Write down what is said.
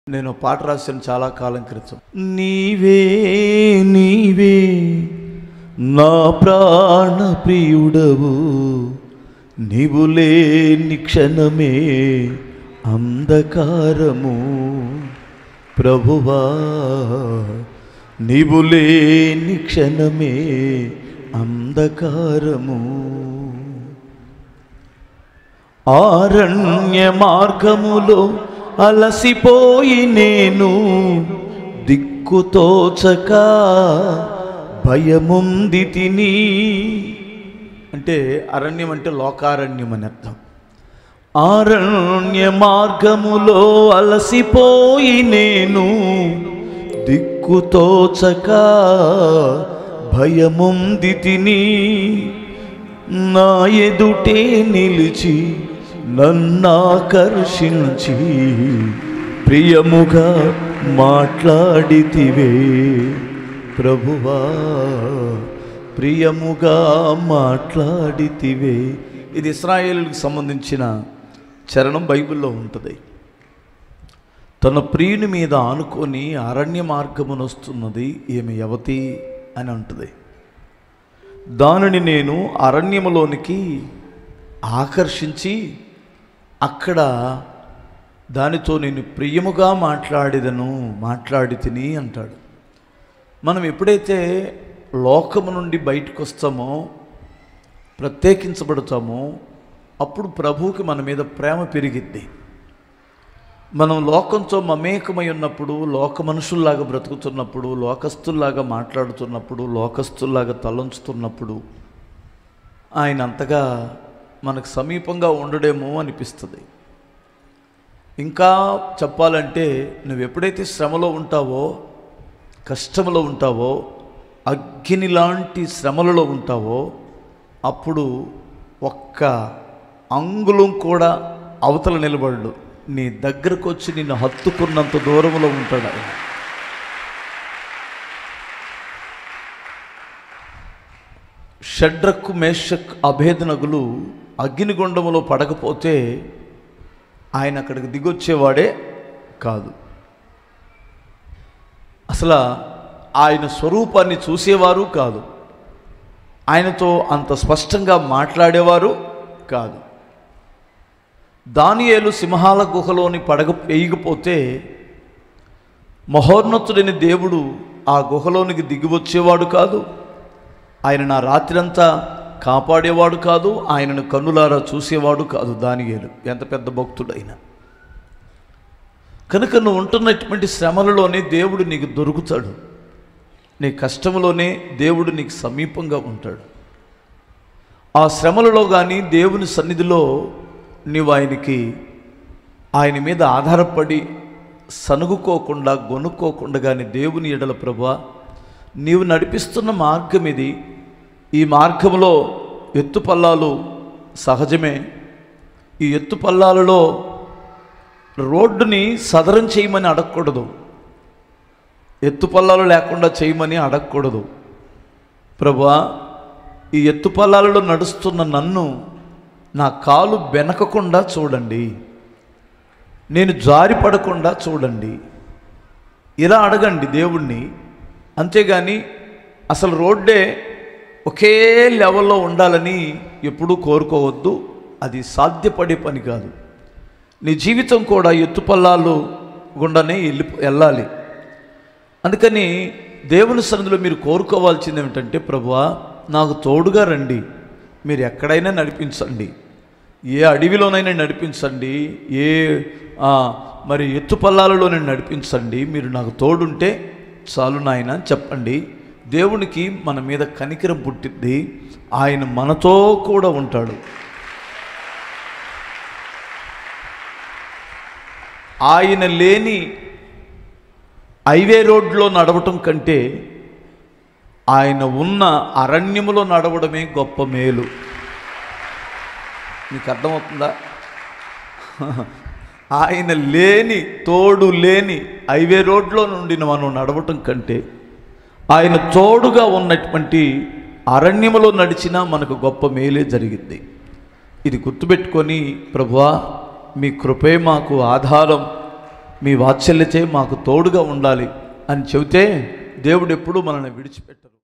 నేను పాట రాశాను చాలా కాలం క్రితం నీవే నీవే నా ప్రాణ ప్రియుడవు నీవు లేని క్షణమే అంధకారము ప్రభువా నీవు లేని క్షణమే అంధకారము ఆరణ్య మార్గములో అలసిపోయి నేను దిక్కుతోచక భయముంది తిని అంటే అరణ్యం అంటే లోకారణ్యం అని అర్థం ఆరణ్య మార్గములో అలసిపోయి నేను దిక్కుతోచక భయముంది తిని నా ఎదుటే నిలిచి నన్నాకర్షించి ప్రియముగా మాట్లాడితివే ప్రభువా ప్రియముగా మాట్లాడితివే ఇది ఇస్రాయేలుకి సంబంధించిన చరణం బైబిల్లో ఉంటుంది తన ప్రియుని మీద ఆనుకొని అరణ్య మార్గమునొస్తున్నది ఈమె యవతి అని ఉంటుంది దానిని నేను అరణ్యములోనికి ఆకర్షించి అక్కడ దానితో నేను ప్రియముగా మాట్లాడిదను మాట్లాడి తిని అంటాడు మనం ఎప్పుడైతే లోకము నుండి బయటకు వస్తామో ప్రత్యేకించబడతామో అప్పుడు ప్రభువుకి మన మీద ప్రేమ పెరిగిద్ది మనం లోకంతో మమేకమై ఉన్నప్పుడు లోక మనుషుల్లాగా బ్రతుకుతున్నప్పుడు లోకస్తుల్లాగా మాట్లాడుతున్నప్పుడు లోకస్తుల్లాగా తలంచుతున్నప్పుడు ఆయన అంతగా మనకు సమీపంగా ఉండడేమో అనిపిస్తుంది ఇంకా చెప్పాలంటే నువ్వు ఎప్పుడైతే శ్రమలో ఉంటావో కష్టంలో ఉంటావో అగ్ని లాంటి శ్రమలలో ఉంటావో అప్పుడు ఒక్క అంగుళం కూడా అవతల నిలబడు నీ దగ్గరకు వచ్చి నిన్ను హత్తుకున్నంత దూరంలో ఉంటాడు ఆయన షడ్రకు మేషక్ అభేదనగులు అగ్నిగుండములో పడకపోతే ఆయన అక్కడికి దిగొచ్చేవాడే కాదు అసలు ఆయన స్వరూపాన్ని చూసేవారు కాదు ఆయనతో అంత స్పష్టంగా మాట్లాడేవారు కాదు దానియేలు సింహాల గుహలోని పడగ వేయకపోతే మహోన్నతుడైన దేవుడు ఆ గుహలోనికి దిగి వచ్చేవాడు కాదు ఆయన నా రాత్రంతా కాపాడేవాడు కాదు ఆయనను కన్నులారా చూసేవాడు కాదు దానియేలు ఎంత పెద్ద భక్తుడైనా కనుక నువ్వు ఉంటున్నటువంటి శ్రమలలోనే దేవుడు నీకు దొరుకుతాడు నీ కష్టంలోనే దేవుడు నీకు సమీపంగా ఉంటాడు ఆ శ్రమలలో కానీ దేవుని సన్నిధిలో నీవు ఆయనకి ఆయన మీద ఆధారపడి సనుగుకోకుండా గొనుక్కోకుండా కానీ దేవుని ఎడల ప్రభా నీవు నడిపిస్తున్న మార్గం ఇది ఈ మార్గంలో ఎత్తుపల్లాలు సహజమే ఈ ఎత్తుపల్లాలలో రోడ్డుని సదరం చేయమని అడగకూడదు ఎత్తుపల్లాలు లేకుండా చేయమని అడగకూడదు ప్రభా ఈ ఎత్తుపల్లాలలో నడుస్తున్న నన్ను నా కాలు బెనకకుండా చూడండి నేను జారిపడకుండా చూడండి ఇలా అడగండి దేవుణ్ణి అంతేగాని అసలు రోడ్డే ఒకే లెవెల్లో ఉండాలని ఎప్పుడూ కోరుకోవద్దు అది సాధ్యపడే పని కాదు నీ జీవితం కూడా ఎత్తుపల్లాలు గుండానే వెళ్ళి వెళ్ళాలి అందుకని దేవుని సన్నిధిలో మీరు కోరుకోవాల్సింది ఏమిటంటే ప్రభువా నాకు తోడుగా రండి మీరు ఎక్కడైనా నడిపించండి ఏ అడవిలోనైనా నడిపించండి ఏ ఆ, మరి ఎత్తుపల్లాలలోనే నడిపించండి మీరు నాకు తోడుంటే చాలు నాయన అని చెప్పండి దేవునికి మన మీద కనికరం పుట్టిద్ది ఆయన మనతో కూడా ఉంటాడు ఆయన లేని హైవే రోడ్లో నడవటం కంటే ఆయన ఉన్న అరణ్యములో నడవడమే గొప్ప మేలు మీకు అర్థమవుతుందా ఆయన లేని తోడు లేని హైవే రోడ్లో నుండి మనం నడవటం కంటే ఆయన తోడుగా ఉన్నటువంటి అరణ్యములో నడిచినా మనకు గొప్ప మేలే జరిగింది ఇది గుర్తుపెట్టుకొని ప్రభువా మీ కృపే మాకు ఆధారం మీ వాత్సల్యతే మాకు తోడుగా ఉండాలి అని చెబితే దేవుడు ఎప్పుడూ మనల్ని విడిచిపెట్టరు